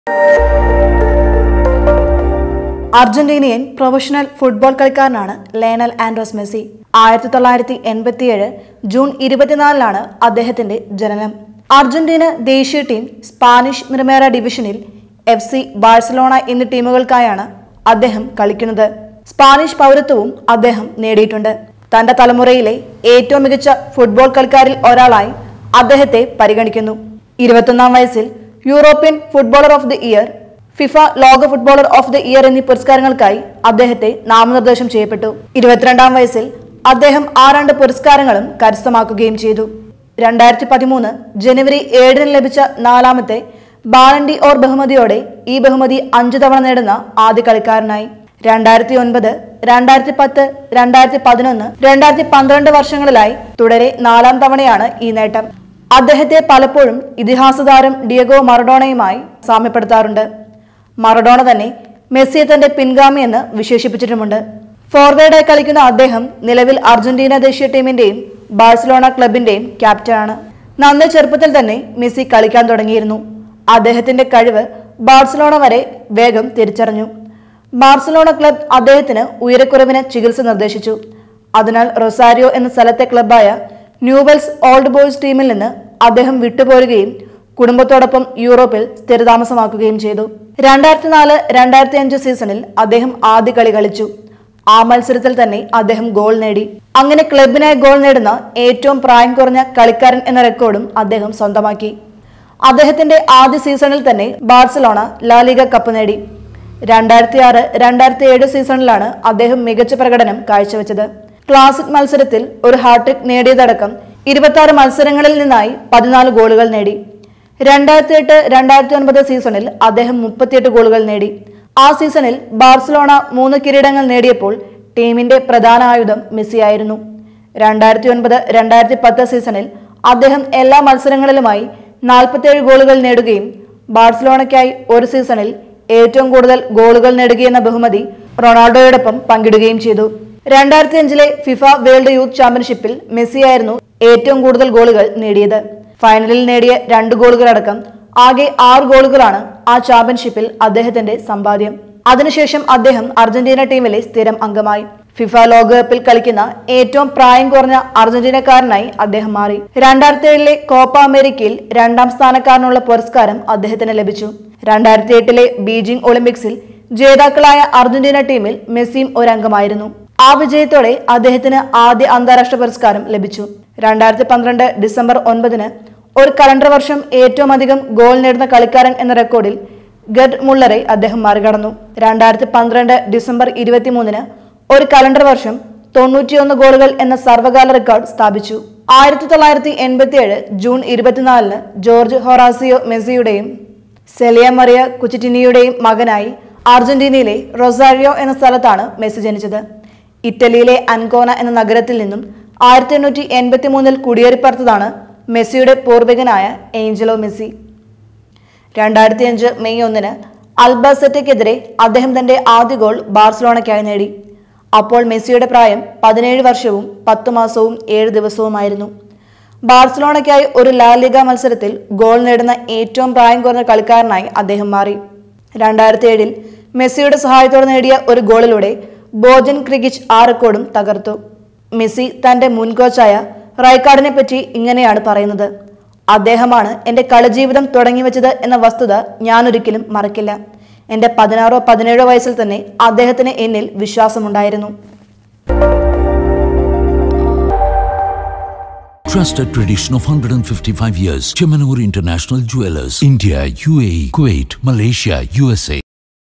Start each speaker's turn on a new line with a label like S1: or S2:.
S1: Argentinian professional football കളിക്കാരനാണ് Lionel Andres Messi ആയിരത്തി തൊള്ളായിരത്തി എൺപത്തിയേഴ് ജൂൺ ഇരുപത്തിനാലിനാണ് അദ്ദേഹത്തിന്റെ ജനനം അർജന്റീന ദേശീയ ടീം സ്പാനിഷ് മിർമേറ ഡിവിഷനിൽ എഫ് സി ബാഴ്സലോണ എന്നീ ടീമുകൾക്കായാണ് അദ്ദേഹം കളിക്കുന്നത് സ്പാനിഷ് പൗരത്വവും അദ്ദേഹം നേടിയിട്ടുണ്ട് തന്റെ തലമുറയിലെ ഏറ്റവും മികച്ച ഫുട്ബോൾ കളിക്കാരിൽ ഒരാളായി അദ്ദേഹത്തെ പരിഗണിക്കുന്നു ഇരുപത്തൊന്നാം വയസ്സിൽ European footballer of the year FIFA ലോക ഫുട്ബോളർ ഓഫ് ദി ഇയർ എന്നീ പുരസ്കാരങ്ങൾക്കായി അദ്ദേഹത്തെ നാമനിർദ്ദേശം ചെയ്യപ്പെട്ടു ഇരുപത്തിരണ്ടാം വയസ്സിൽ അദ്ദേഹം ആ രണ്ട് പുരസ്കാരങ്ങളും കരസ്ഥമാക്കുകയും ചെയ്തു രണ്ടായിരത്തി പതിമൂന്ന് ജനുവരി ഏഴിന് ലഭിച്ച നാലാമത്തെ ബാലൻഡി ഓർ ബഹുമതിയോടെ ഈ ബഹുമതി അഞ്ചു തവണ നേടുന്ന ആദ്യ കളിക്കാരനായി രണ്ടായിരത്തി ഒൻപത് രണ്ടായിരത്തി പത്ത് രണ്ടായിരത്തി പതിനൊന്ന് രണ്ടായിരത്തി പന്ത്രണ്ട് വർഷങ്ങളിലായി തുടരെ നാലാം തവണയാണ് ഈ നേട്ടം അദ്ദേഹത്തെ പലപ്പോഴും ഇതിഹാസ താരം ഡിയഗോ മറഡോണയുമായി സാമ്യപ്പെടുത്താറുണ്ട് മറഡോണ തന്നെ മെസ്സിയെ തന്റെ പിൻഗാമി എന്ന് വിശേഷിപ്പിച്ചിട്ടുമുണ്ട് ഫോർവേഡായി കളിക്കുന്ന അദ്ദേഹം നിലവിൽ അർജന്റീന ദേശീയ ടീമിന്റെയും ബാഴ്സലോണ ക്ലബിന്റെയും ക്യാപ്റ്റനാണ് നന്നേ ചെറുപ്പത്തിൽ തന്നെ മെസ്സി കളിക്കാൻ തുടങ്ങിയിരുന്നു അദ്ദേഹത്തിന്റെ കഴിവ് ബാഴ്സലോണ വരെ വേഗം തിരിച്ചറിഞ്ഞു ബാർസലോണ ക്ലബ് അദ്ദേഹത്തിന് ഉയരക്കുറവിന് ചികിത്സ നിർദ്ദേശിച്ചു അതിനാൽ റൊസാരിയോ എന്ന സ്ഥലത്തെ ക്ലബായ ന്യൂവെൽസ് ഓൾഡ് ബോയ്സ് ടീമിൽ നിന്ന് അദ്ദേഹം വിട്ടുപോരുകയും കുടുംബത്തോടൊപ്പം യൂറോപ്പിൽ സ്ഥിരതാമസമാക്കുകയും ചെയ്തു രണ്ടായിരത്തി നാല് രണ്ടായിരത്തി അഞ്ച് സീസണിൽ അദ്ദേഹം ആദ്യ കളി കളിച്ചു ആ മത്സരത്തിൽ തന്നെ അദ്ദേഹം ഗോൾ നേടി അങ്ങനെ ക്ലബിനായി ഗോൾ നേടുന്ന ഏറ്റവും പ്രായം കുറഞ്ഞ കളിക്കാരൻ എന്ന റെക്കോർഡും അദ്ദേഹം സ്വന്തമാക്കി അദ്ദേഹത്തിന്റെ ആദ്യ സീസണിൽ തന്നെ ബാർസലോണ ലാലിഗ കപ്പ് നേടി രണ്ടായിരത്തി ആറ് രണ്ടായിരത്തി ഏഴ് സീസണിലാണ് അദ്ദേഹം മികച്ച പ്രകടനം കാഴ്ചവെച്ചത് ക്ലാസിക് മത്സരത്തിൽ ഒരു ഹാട്രിക് നേടിയതടക്കം ഇരുപത്തി ആറ് മത്സരങ്ങളിൽ നിന്നായി പതിനാല് ഗോളുകൾ നേടി രണ്ടായിരത്തി എട്ട് രണ്ടായിരത്തി ഒൻപത് സീസണിൽ അദ്ദേഹം മുപ്പത്തിയെട്ട് ഗോളുകൾ നേടി ആ സീസണിൽ ബാർസലോണ മൂന്ന് കിരീടങ്ങൾ നേടിയപ്പോൾ ടീമിന്റെ പ്രധാന ആയുധം മെസ്സിയായിരുന്നു രണ്ടായിരത്തി ഒൻപത് രണ്ടായിരത്തി പത്ത് സീസണിൽ അദ്ദേഹം എല്ലാ മത്സരങ്ങളിലുമായി നാൽപ്പത്തിയേഴ് ഗോളുകൾ നേടുകയും ബാർസലോണയ്ക്കായി ഒരു സീസണിൽ ഏറ്റവും കൂടുതൽ ഗോളുകൾ നേടുകയെന്ന ബഹുമതി റൊണാൾഡോയോടൊപ്പം പങ്കിടുകയും ചെയ്തു രണ്ടായിരത്തി അഞ്ചിലെ ഫിഫ വേൾഡ് യൂത്ത് ചാമ്പ്യൻഷിപ്പിൽ മെസ്സിയായിരുന്നു ഏറ്റവും കൂടുതൽ ഗോളുകൾ നേടിയത് ഫൈനലിൽ നേടിയ രണ്ട് ഗോളുകളടക്കം ആകെ ആറ് ഗോളുകളാണ് ആ ചാമ്പ്യൻഷിപ്പിൽ അദ്ദേഹത്തിന്റെ സമ്പാദ്യം അതിനുശേഷം അദ്ദേഹം അർജന്റീന ടീമിലെ സ്ഥിരം അംഗമായി ഫിഫ ലോകകപ്പിൽ കളിക്കുന്ന ഏറ്റവും പ്രായം കുറഞ്ഞ അർജന്റീനക്കാരനായി അദ്ദേഹം മാറി രണ്ടായിരത്തി ഏഴിലെ കോപ്പ അമേരിക്കയിൽ രണ്ടാം സ്ഥാനക്കാരനുള്ള പുരസ്കാരം അദ്ദേഹത്തിന് ലഭിച്ചു രണ്ടായിരത്തി എട്ടിലെ ബീജിംഗ് ഒളിമ്പിക്സിൽ ജേതാക്കളായ അർജന്റീന ടീമിൽ മെസ്സിയും ഒരംഗമായിരുന്നു ആ വിജയത്തോടെ അദ്ദേഹത്തിന് ആദ്യ അന്താരാഷ്ട്ര പുരസ്കാരം ലഭിച്ചു രണ്ടായിരത്തി പന്ത്രണ്ട് ഡിസംബർ ഒൻപതിന് ഒരു കലണ്ടർ വർഷം ഏറ്റവും അധികം ഗോൾ നേടുന്ന കളിക്കാരൻ എന്ന റെക്കോർഡിൽ ഗഡ് മുള്ളറെ അദ്ദേഹം മറികടന്നു രണ്ടായിരത്തി പന്ത്രണ്ട് ഡിസംബർ ഇരുപത്തിമൂന്നിന് ഒരു കലണ്ടർ വർഷം തൊണ്ണൂറ്റിയൊന്ന് ഗോളുകൾ എന്ന സർവകാല റെക്കോർഡ് സ്ഥാപിച്ചു ആയിരത്തി തൊള്ളായിരത്തി എൺപത്തിയേഴ് ജൂൺ ഇരുപത്തിനാലിന് ജോർജ് ഹൊറാസിയോ മെസ്സിയുടെയും സെലിയ മറിയ കുച്ചിറ്റിനിയുടെയും മകനായി അർജന്റീനയിലെ റൊസാരിയോ എന്ന സ്ഥലത്താണ് മെസ്സി ജനിച്ചത് ഇറ്റലിയിലെ അൻകോന എന്ന നഗരത്തിൽ നിന്നും ആയിരത്തി എണ്ണൂറ്റി എൺപത്തി മൂന്നിൽ കുടിയേറിപ്പറത്തതാണ് മെസ്സിയുടെ പൂർവികനായ ഏഞ്ചലോ മെസ്സി രണ്ടായിരത്തി അഞ്ച് മെയ് ഒന്നിന് അൽബസെറ്റയ്ക്കെതിരെ അദ്ദേഹം തന്റെ ആദ്യ ഗോൾ ബാർസലോണയ്ക്കായി നേടി അപ്പോൾ മെസ്സിയുടെ പ്രായം പതിനേഴ് വർഷവും പത്ത് മാസവും ഏഴ് ദിവസവുമായിരുന്നു ബാർസലോണയ്ക്കായി ഒരു ലാലിഗ മത്സരത്തിൽ ഗോൾ നേടുന്ന ഏറ്റവും പ്രായം കുറഞ്ഞ കളിക്കാരനായി അദ്ദേഹം മാറി രണ്ടായിരത്തി ഏഴിൽ മെസ്സിയുടെ സഹായത്തോടെ നേടിയ ഒരു ഗോളിലൂടെ ബോജൻ ക്രിഗിച്ച് ആ റെക്കോർഡും തകർത്തു മെസ്സി തന്റെ മുൻ കോച്ചായ റൈക്കാർഡിനെ പറ്റി ഇങ്ങനെയാണ് പറയുന്നത് അദ്ദേഹമാണ് എൻ്റെ കളിജീവിതം തുടങ്ങിവെച്ചത് എന്ന വസ്തുത ഞാനൊരിക്കലും മറക്കില്ല എൻ്റെ പതിനാറോ പതിനേഴോ വയസ്സിൽ തന്നെ അദ്ദേഹത്തിന് എന്നിൽ വിശ്വാസമുണ്ടായിരുന്നു
S2: Trusted tradition of 155 years. Chemanur International Jewelers. India, UAE, Kuwait, Malaysia, USA.